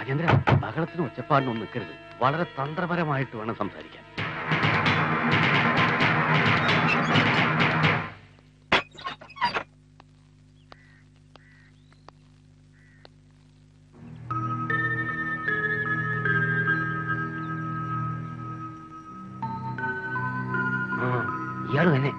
രാജേന്ദ്ര ബഹളത്തിനും ഒച്ചപ്പാടിനും നിൽക്കരുത് വളരെ തന്ത്രപരമായിട്ട് വേണം സംസാരിക്കാൻ ആ, ഇയാള് തന്നെ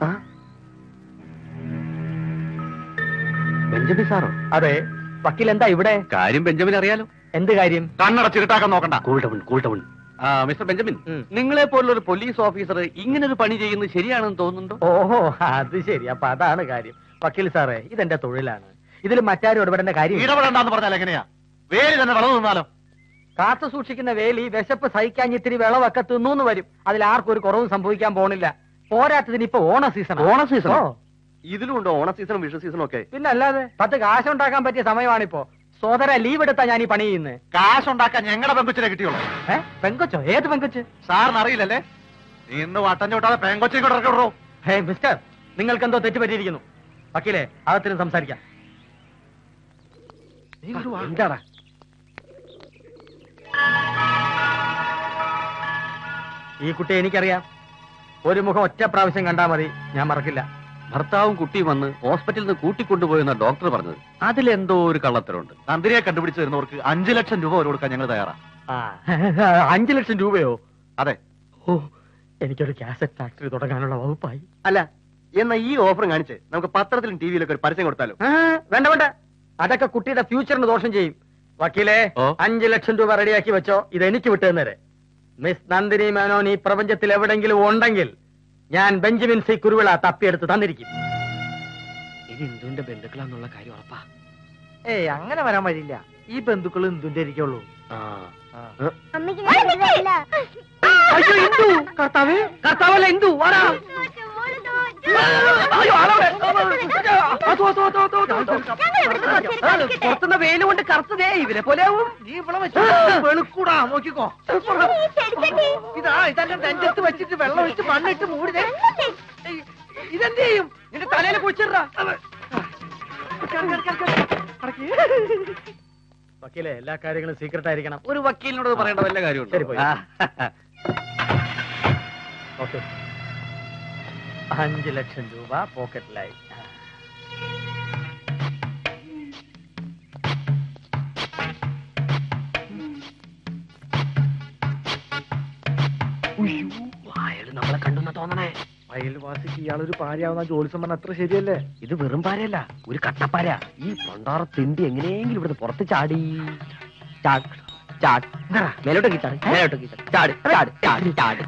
ബെഞ്ചമിൻ സാറോ അതെ വക്കീൽ എന്താ ഇവിടെ കാര്യം ബെഞ്ചമിൻ അറിയാലോ എന്ത് കാര്യം കണ്ണടച്ചിട്ടാക്കാൻ നോക്കണ്ട കൂൾ ഡൗൺ കൂൾ ഡൗൺ ആ മിസ്റ്റർ ബെഞ്ചമിൻ ഉം. നിങ്ങളെ പോലുള്ള ഒരു പോലീസ് ഓഫീസർ ഇങ്ങനെ ഒരു പണി ചെയ്യുന്നത് ശരിയാണെന്ന് തോന്നുന്നുണ്ടോ ഓഹോ അത് ശരി അപ്പൊ അതാണ് കാര്യം വക്കീൽ സാറേ ഇതെന്റെ തൊഴിലാണ് ഇതിൽ മറ്റാരും ഇടപെടേണ്ട കാര്യം ഇടപെടണ്ടെന്ന് പറഞ്ഞാൽ എങ്ങനെയാ വേര് തന്നെ വളർന്നു നിന്നാലോ കാത്തു സൂക്ഷിക്കുന്ന വേലി വിശപ്പ് സഹിക്കാൻ ഇത്തിരി വിളവൊക്കെ തിന്നൂന്ന് വരും അതിൽ ആർക്കും ഒരു കുറവും സംഭവിക്കാൻ പോണില്ല പോരാത്തതിന് ഇപ്പൊ ഓണ സീസൺ ഓണ സീസണോ? ഓ ഇതിലും ഉണ്ടോ ഓണ സീസണും വിഷു സീസണും ഒക്കെ പിന്നെ അല്ലാതെ പത്ത് കാശുണ്ടാക്കാൻ പറ്റിയ സമയമാണിപ്പോ സോദര ലീവ് എടുത്താ ഞാൻ ഈ പണി ചെയ്യുന്നത് കാശുണ്ടാക്കാൻ ഞങ്ങളുടെ പെങ്കൊച്ചിനെ കിട്ടിയുള്ളൂ ഏ പെങ്കൊച്ചോ ഏത് പെങ്കൊച്ച് സാറിന് അറിയില്ലല്ലേ നീ ഇന്ന് വട്ടം ചോട്ടാതെ പെങ്കൊച്ചിനെ കൂടെ ഇറക്കി വിടറോ ഹേ മിസ്റ്റർ നിങ്ങൾക്ക് എന്തോ തെറ്റുപറ്റിയിരിക്കുന്നു വക്കീലെ അകത്തിനും സംസാരിക്കാം എന്താടാ ഈ കുട്ടിയെ എനിക്കറിയാം ഒരു മുഖം ഒറ്റ പ്രാവശ്യം കണ്ടാ മതി ഞാൻ മറക്കില്ല ഭർത്താവും കുട്ടിയും വന്ന് ഹോസ്പിറ്റലിൽ നിന്ന് കൂട്ടിക്കൊണ്ടുപോയെന്ന ഡോക്ടർ പറഞ്ഞത് അതിലെന്തോ ഒരു കള്ളത്തരമുണ്ട് തന്ത്രിയെ കണ്ടുപിടിച്ച് തരുന്നവർക്ക് അഞ്ചു ലക്ഷം രൂപ വരെ കൊടുക്കാൻ ഞങ്ങൾ തയ്യാറാ ആ അഞ്ചു ലക്ഷം രൂപയോ അതെ ഓ എനിക്കൊരു കാസറ്റ് ഫാക്ടറി തുടങ്ങാനുള്ള വകുപ്പായി അല്ല എന്നാ ഈ ഓഫർ കാണിച്ച് നമുക്ക് പത്രത്തിലും ടിവിയിലൊക്കെ ഒരു പരസ്യം കൊടുത്താലോ ആ, വേണ്ട വേണ്ട അതൊക്കെ കുട്ടിയുടെ ഫ്യൂച്ചറിന് ദോഷം ചെയ്യും വക്കീലെ ഓ. അഞ്ചു ലക്ഷം രൂപ റെഡിയാക്കി വെച്ചോ ഇത് എനിക്ക് വിട്ടുതന്നേരെ മിസ് നന്ദിനി മേനോൻ ഈ പ്രപഞ്ചത്തിൽ എവിടെങ്കിലും ഉണ്ടെങ്കിൽ ഞാൻ ബെഞ്ചമിൻ സി കുരുവിള തപ്പിയെടുത്ത് തന്നിരിക്കും ഇത് ഇന്ദുവിന്റെ ബന്ധുക്കളാന്നുള്ള കാര്യം ഉറപ്പാ ഏയ് അങ്ങനെ വരാൻ വഴിയില്ല ഈ ബന്ധുക്കൾ എന്തിന്റെ ഇരിക്കുള്ളൂ അമ്മയ്ക്ക് ഞാൻ വരില്ല. അയ്യോ ഇന്ദു കർത്താവേ കർത്താവല്ല ഇന്ദു വാടാ അയ്യോ, ആളവിടെ. അതോ, അതോ, അതോ, അതോ, അതോ, അതോ. പുറത്തുനിന്ന് വെയില് കൊണ്ട് കറുത്തതേ ഇവരെ പോലെ ആവും നീ ഇവിടെ വെച്ച് വെളുക്കൂടാ നോക്കിക്കോ ഇതാ ഇതെന്റെ നെഞ്ചത്ത് വെച്ചിട്ട് വെള്ളം ഒഴിച്ച് മണ്ണിട്ട് മൂടിതേ ഇതെന്ത് ചെയ്യും നിന്റെ തലയിൽ കുഴിച്ചിടാ വക്കീലെ എല്ലാ കാര്യങ്ങളും സീക്രട്ട് ആയിരിക്കണം ഒരു വക്കീലിനോട് പറയേണ്ട വല്ല ശരി, പോയി. കാര്യമുണ്ട് ഓക്കെ അഞ്ച് ലക്ഷം രൂപ പോക്കറ്റിലായി അയാള് നമ്മളെ കണ്ടെന്നാ തോന്നണേ അയൽവാസിക്ക് ഇയാളൊരു പാരയാവുന്ന ജോലിസം പറഞ്ഞ അത്ര ശരിയല്ലേ ഇത് വെറും പാരയല്ല ഒരു കട്ടപ്പാര ഈ പണ്ടാറ തിണ്ടി എങ്ങനെയെങ്കിലും ഇവിടുന്ന് പുറത്ത് ചാടി ചാട്, ചാട്. മേലോട്ട് ചാട് മേലോട്ട് ചാട് ചാട് ചാട് ചാട്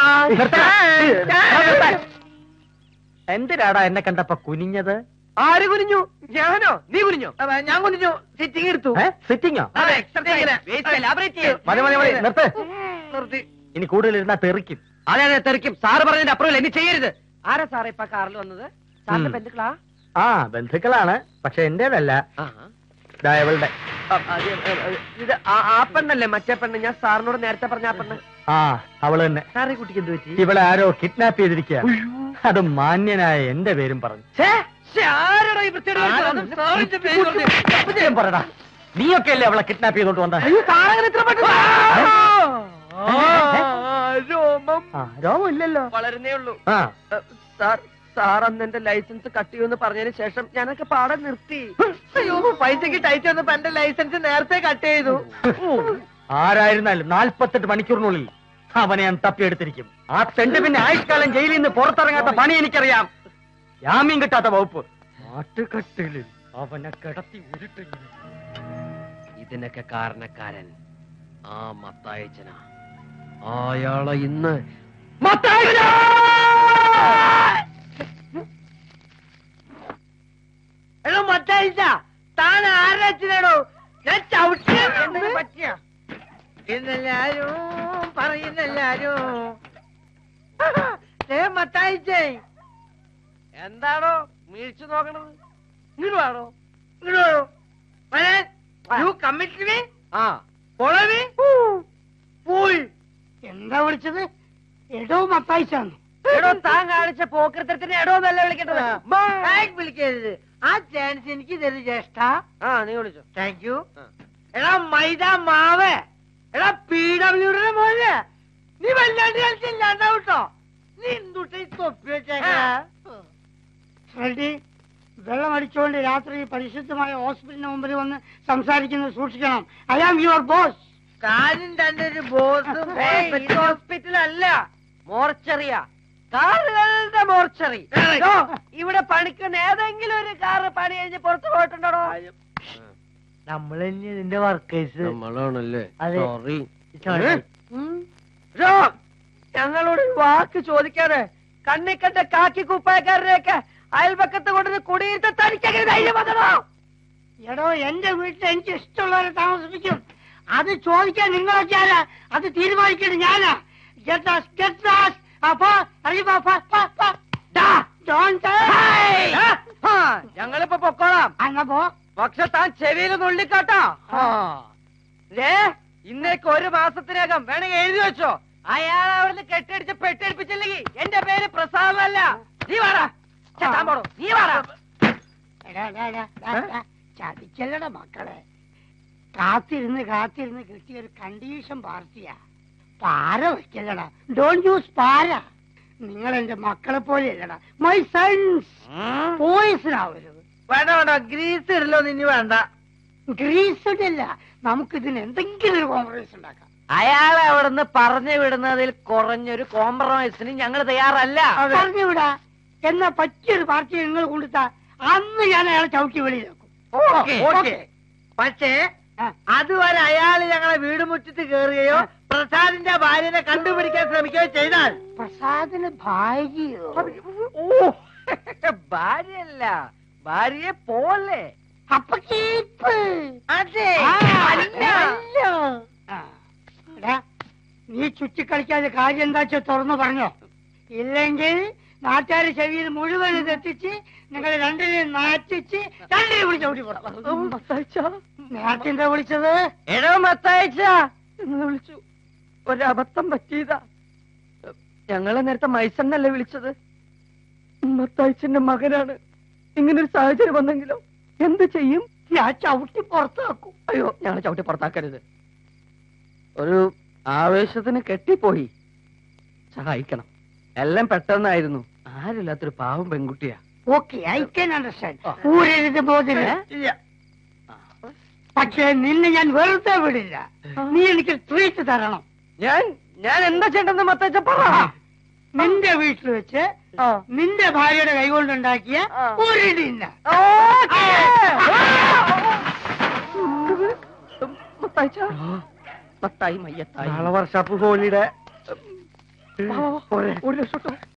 ചാട്. എന്തിനാടാ എന്നെ കണ്ടപ്പോ കുനിഞ്ഞത് ആര് കുനിഞ്ഞു ഞാനോ നീ കുനിഞ്ഞോ ഞാൻ കുനിഞ്ഞു സിറ്റിംഗ് എടുത്തു സിറ്റിങ്ങോ അതെ, exercise. elaborate ചെയ്യ്. മതി മതി മതി നിർത്ത് നിർത്തി ഇനി കൂടുതൽ ഇരുന്നാ തെറിക്കും അതെ അതെ തെറിക്കും സാറ് പറഞ്ഞതിന്റെ അപ്രൂവൽ എന്നെ ചെയ്യരുത് ആരാ സാറേ ഇപ്പൊ കാറിൽ വന്നത് സാറിന്റെ ഉം. ബന്ധുക്കളാ ആ ബന്ധുക്കളാണ് പക്ഷെ എന്റേതല്ല ദാ ഇവളുടെ ആ, അത്, ഏ, ഏ, ഇത് ആ- ആ പെണ്ണല്ലേ മറ്റേ പെണ്ണ് ഞാൻ സാറിനോട് നേരത്തെ പറഞ്ഞ ആ പെണ്ണ് ആ അവള് തന്നെ സാറേ കുട്ടിക്ക് എന്ത് പറ്റി ഇവളെ ആരോ കിഡ്നാപ്പ് ചെയ്തിരിക്കുക അത് മാന്യനായ എന്റെ പേരും പറഞ്ഞു ഛേ, ശ്ശേ, ആരെടാ ഈ വൃത്തികേട് കാണിച്ചത്? സാറിന്റെ പേര് പറഞ്ഞ്. സത്യം പറടാ നീയൊക്കെ അല്ലേ അവളെ കിഡ്നാപ്പ് ചെയ്തോണ്ട് വന്ന അയ്യോ, സാറങ്ങനെ ഇത്ര പെട്ടെന്ന് ഏ? ആ, രോമം ആ രോമം ഇല്ലല്ലോ വളരുന്നേ ഉള്ളൂ ആ ഏ, സാർ സാർ അന്ന് എന്റെ ലൈസൻസ് കട്ട് ചെയ്യുമെന്ന് പറഞ്ഞതിന് ശേഷം ഞാനൊക്കെ പാടെ നിർത്തി അയ്യോ പൈസക്ക് ടൈറ്റ് വന്നപ്പോ എന്റെ ലൈസൻസ് നേരത്തെ കട്ട് ചെയ്തു ആരായിരുന്നാലും നാൽപ്പത്തെട്ട് മണിക്കൂറിനുള്ളിൽ അവനെ ഞാൻ തപ്പിയെടുത്തിരിക്കും ആ തെണ്ട് പിന്നെ ആയുഷ്കാലം ജയിലിൽ നിന്ന് പുറത്തിറങ്ങാത്ത പണി എനിക്കറിയാം ജാമ്യം കിട്ടാത്ത വകുപ്പ് നാട്ടുകട്ടിലിൽ അവനെ കിടത്തി ഉരുട്ടിങ്ങനെ ഇതിനൊക്കെ കാരണക്കാരൻ ആ മത്തായച്ചന അയാളെ ഇന്ന് എടോ മറ്റായിച്ച താൻ ആരുടെ അച്ഛനാണോ ഞാൻ ചവിട്ടി പറ്റിയ ഇന്നെല്ലാരും പറയുന്നെല്ലാരും മത്തായിച്ചേ എന്താണോ വീഴ്ച നോക്കണത് ഇങ്ങോട്ട് വാടോ ഇങ്ങോട്ട് വാടോ വരാൻ യു കമ്മിറ്റ് ആ follow me? പോയി എന്താ വിളിച്ചത് എടോ മത്തായിച്ചാന്ന് എടോ താൻ കാണിച്ച പോക്കൃത്തരത്തിന് എടോ എന്നല്ല വിളിക്കേണ്ടത് ബാഗ് വിളിക്കരുത് ആ ചാൻസ് എനിക്ക് തരുത് ജ്യേഷ്ഠ ആ നീ വിളിച്ചോ താങ്ക് യു എടാ മൈദ മാവ് എടാ പി ഡബ്ല്യൂഡിന്റെ മോനെ നീ വല്ലാണ്ട് കളിച്ചില്ലാണ്ടാ കേട്ടോ നീ എന്തുട്ട ഈ തൊപ്പി വെച്ചേക്കാ ഫ്രെഡി വെള്ളം അടിച്ചുകൊണ്ട് രാത്രി പരിശുദ്ധമായ ഹോസ്പിറ്റലിന് മുമ്പിൽ വന്ന് സംസാരിക്കുന്നത് സൂക്ഷിക്കണം ഐ ആം യുവർ ബോസ് കാര്യം തന്റെ ഒരു ബോസും ഹോസ്പിറ്റൽ അല്ല മോർച്ചറിയാ കാറുകളുടെ മോർച്ചറി ദോ, ഇവിടെ പണിക്കുന്ന ഏതെങ്കിലും ഒരു കാറ് പണി കഴിഞ്ഞ് പുറത്തു പോയിട്ടുണ്ടോ നമ്മൾ തന്നെ ഇതിന്റെ വർക്കേഴ്സ് നമ്മളാണല്ലേ അതെ. സോറി ഞങ്ങളോട് ഒരു വാക്ക് ചോദിക്കാതെ കണ്ണിക്കണ്ട കാക്കി കുപ്പായക്കാരനെയൊക്കെ അയൽപക്കത്ത് കൊണ്ടുവന്ന് കുടിയിരുത്ത തനിക്കങ്ങനെ ധൈര്യം വന്നോ എടോ എന്റെ വീട്ടിൽ എനിക്ക് ഇഷ്ടമുള്ളവരെ താമസിപ്പിക്കും അത് ചോദിക്കാൻ നിങ്ങളൊക്കെ ആരാ അത് തീരുമാനിക്കുന്നത് ഞാനാ Get us, get us. അപ്പോ അറിയുമ്പോ പ- പ- പ- ദാ, don't say. ഞങ്ങളിപ്പോ പൊക്കോളാം അങ്ങ് പോ പക്ഷെ താൻ ചെവിയിൽ നുള്ളിക്കാട്ടോ ഏ ഇന്നേക്ക് ഒരു മാസത്തിനകം വേണമെങ്കിൽ എഴുതി വെച്ചോ അയാൾ അവിടുന്ന് കെട്ടിടിച്ച് പെട്ടിടിപ്പിച്ചില്ലെങ്കിൽ എന്റെ പേര് പ്രസാദമല്ല നീ വാടാ ഛെ, താൻ പോടോ. നീ വാടാ എടാ, എടാ, എടാ, എടാ, എടാ, ചതിക്കല്ലട മക്കളെ കാത്തിരുന്ന് കാത്തിരുന്ന് കിട്ടിയ ഒരു കണ്ടീഷൻ പാർട്ടിയാ പാര വെക്കല്ലടാ ഡോണ്ട് യൂസ് പാര നിങ്ങൾ എന്റെ മക്കളെ പോലെയല്ലടാ മൈ സൺസ് പോയിസൺ ആവരുത് വേണ്ട വേണ്ട ഗ്രീസ് ഇടലോ ഇനി വേണ്ട ഗ്രീസ് അല്ല നമുക്ക് ഇതിന് എന്തെങ്കിലും ഒരു കോംപ്രമൈസ് ഉണ്ടാക്കാം അയാളെ അവിടുന്ന് പറഞ്ഞു വിടുന്നതിൽ കുറഞ്ഞൊരു കോംപ്രമൈസിന് ഞങ്ങൾ തയ്യാറല്ല പറഞ്ഞുവിടാ എന്നാ പറ്റിയൊരു പാർട്ടി നിങ്ങൾ കൊണ്ടുത്താ അന്ന് ഞാൻ അയാളെ ചവിട്ടി വെളിയിലാക്കും ഓക്കേ, ഓക്കേ. പക്ഷേ ആ. അതുവരെ അയാൾ ഞങ്ങളെ വീട് മുറ്റത്ത് കയറുകയോ പ്രസാദിന്റെ ഭാര്യനെ കണ്ടുപിടിക്കാൻ ശ്രമിക്കുകയോ ചെയ്താൽ പ്രസാദിന് ഭാര്യയോ ഓ ഭാര്യയല്ല ഭാര്യയെ പോലെ അപ്പൊ കേപ്പ് അതെ ആ, അല്ല. അല്ല. ആ. എടാ, നീ ചുറ്റിക്കളിക്കാതെ കാര്യം എന്താ വെച്ചാ തുറന്നു പറഞ്ഞോ ഇല്ലെങ്കിൽ നാട്ടുകാരെ ചെവിയിൽ മുഴുവൻ ഇത് എത്തിച്ച് നിങ്ങൾ രണ്ടിനെയും നാറ്റിച്ച് രണ്ടിനെ വിളിച്ച് ഓടി നേരത്തെ എന്താ വിളിച്ചത് എടോ മത്താഴ്ച എന്ന് വിളിച്ചു ഒരബദ്ധം പറ്റിയതാ ഞങ്ങളെ നേരത്തെ മൈസണ്ണല്ലേ വിളിച്ചത് മത്താഴ്ചന്റെ മകനാണ് ഇങ്ങനൊരു സാഹചര്യം വന്നെങ്കിലോ എന്ത് ചെയ്യും ഞാൻ ചവിട്ടി പുറത്താക്കും അയ്യോ ഞങ്ങളെ ചവിട്ടി പുറത്താക്കരുത് ഒരു ആവേശത്തിന് കെട്ടിപ്പോയി സഹായിക്കണം എല്ലാം പെട്ടെന്നായിരുന്നു ആരില്ലാത്തൊരു പാവം പെൺകുട്ടിയാ ഓക്കെ ഐ കൻ അണ്ടർസ്റ്റാൻഡ് ഊരരുത് ബോധില്ല ഇല്ല. പക്ഷേ നിന്നെ ഞാൻ വെറുതെ വിടില്ല നീ എനിക്ക് ട്രീറ്റ് തരണം ഞാൻ ഞാൻ എന്താ ചെയ്യണ്ടെന്ന് മത്താഴ്ച പറ നിന്റെ വീട്ടിൽ വെച്ച് നിന്റെ ഭാര്യയുടെ കൈകൊണ്ടുണ്ടാക്കിയ ആ. ഒരു ഡിന്നർ ഓക്കേ. മത്തായിച്ച മത്തായി മയ്യത്തായി നാളെ വർഷാപ്പ് ഹോളിയുടെ ഒരു ലക്ഷം